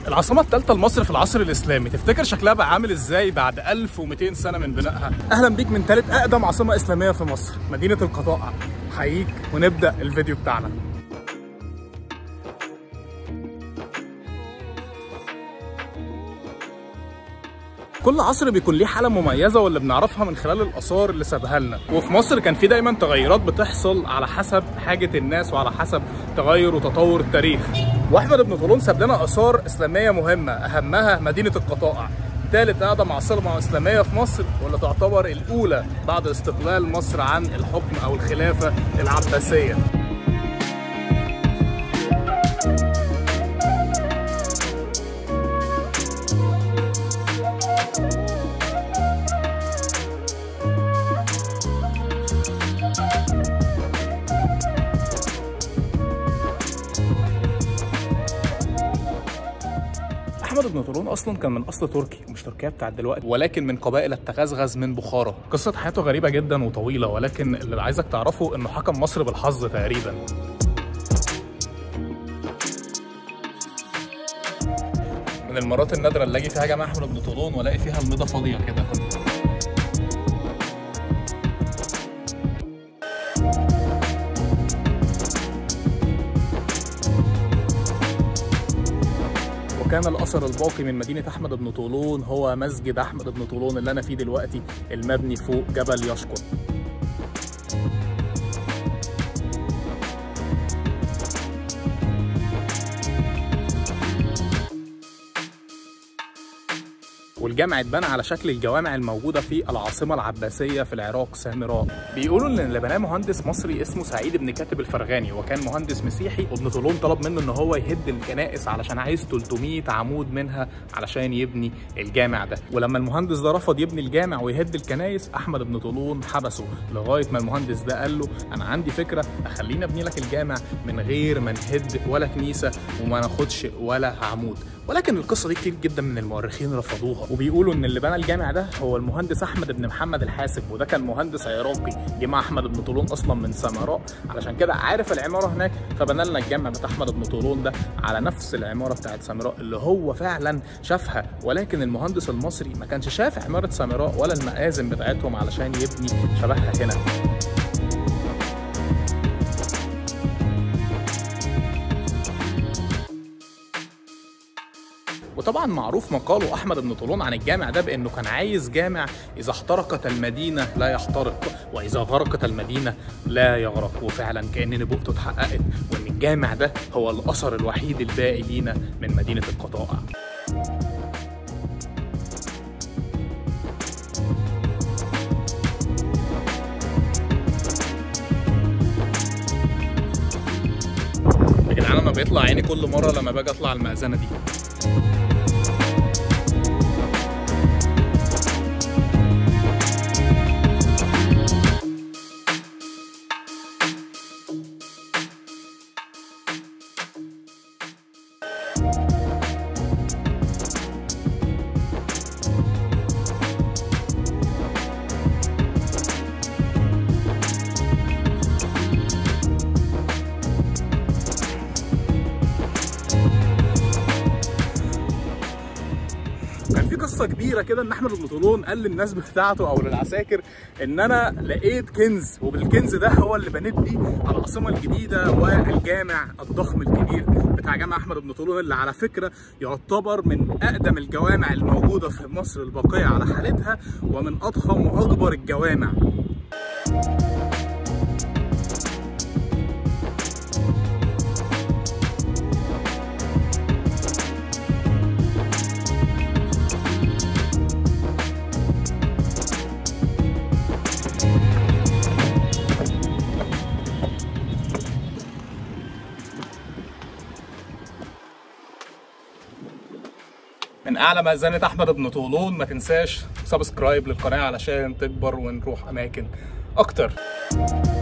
العاصمة الثالثة لمصر في العصر الإسلامي تفتكر شكلها بقى عامل إزاي بعد 1200 سنة من بنائها؟ أهلا بيك من ثالث أقدم عاصمة إسلامية في مصر مدينة القطائع حييك ونبدأ الفيديو بتاعنا كل عصر بيكون ليه حالة مميزة واللي بنعرفها من خلال الآثار اللي سابها لنا، وفي مصر كان في دايما تغيرات بتحصل على حسب حاجة الناس وعلى حسب تغير وتطور التاريخ. وأحمد بن طولون ساب لنا آثار إسلامية مهمة أهمها مدينة القطائع. ثالث أقدم عاصمة إسلامية في مصر واللي تعتبر الأولى بعد استقلال مصر عن الحكم أو الخلافة العباسية. احمد بن طولون اصلا كان من اصل تركي مش تركيا بتاعت دلوقتي ولكن من قبائل التغزغز من بخارى قصه حياته غريبه جدا وطويله ولكن اللي عايزك تعرفه انه حكم مصر بالحظ تقريبا من المرات النادره اللي اجي فيها جامع احمد بن طولون والاقي فيها الميضه فاضيه كده وكان الاثر الباقي من مدينه احمد بن طولون هو مسجد احمد بن طولون اللي انا فيه دلوقتي المبني فوق جبل يشكر والجامع اتبنى على شكل الجوامع الموجودة في العاصمة العباسية في العراق سامراء بيقولوا ان اللي بناه مهندس مصري اسمه سعيد بن كاتب الفرغاني وكان مهندس مسيحي وابن طولون طلب منه ان هو يهد الكنائس علشان عايز 300 عمود منها علشان يبني الجامع ده ولما المهندس ده رفض يبني الجامع ويهد الكنائس احمد بن طولون حبسه لغاية ما المهندس ده قال له انا عندي فكرة اخليني ابني لك الجامع من غير ما نهد ولا كنيسة وما ناخدش ولا عمود ولكن القصه دي كتير جدا من المؤرخين رفضوها وبيقولوا ان اللي بنى الجامع ده هو المهندس احمد بن محمد الحاسب وده كان مهندس عراقي جه مع احمد بن طولون اصلا من سامراء علشان كده عارف العماره هناك فبنى لنا الجامع بتاع احمد بن طولون ده على نفس العماره بتاعت سامراء اللي هو فعلا شافها ولكن المهندس المصري ما كانش شاف عماره سامراء ولا المآذن بتاعتهم علشان يبني شبهها هنا وطبعا معروف مقاله احمد بن طولون عن الجامع ده بانه كان عايز جامع اذا احترقت المدينه لا يحترق واذا غرقت المدينه لا يغرق وفعلا كان نبوءته اتحققت وان الجامع ده هو الاثر الوحيد الباقي لينا من مدينه القطائع يا جدعان انا بيطلع عيني كل مره لما باجي اطلع المأذنه دي كان في قصه كبيره كده ان احمد بن طولون قال للناس بتاعته او للعساكر ان انا لقيت كنز وبالكنز ده هو اللي بنيت بيه العاصمه الجديده والجامع الضخم الكبير بتاع جامع احمد بن طولون اللي على فكره يعتبر من اقدم الجوامع الموجوده في مصر الباقيه على حالتها ومن اضخم واكبر الجوامع من اعلى مأذنة احمد بن طولون ما تنساش سبسكرايب للقناه علشان تكبر ونروح اماكن اكتر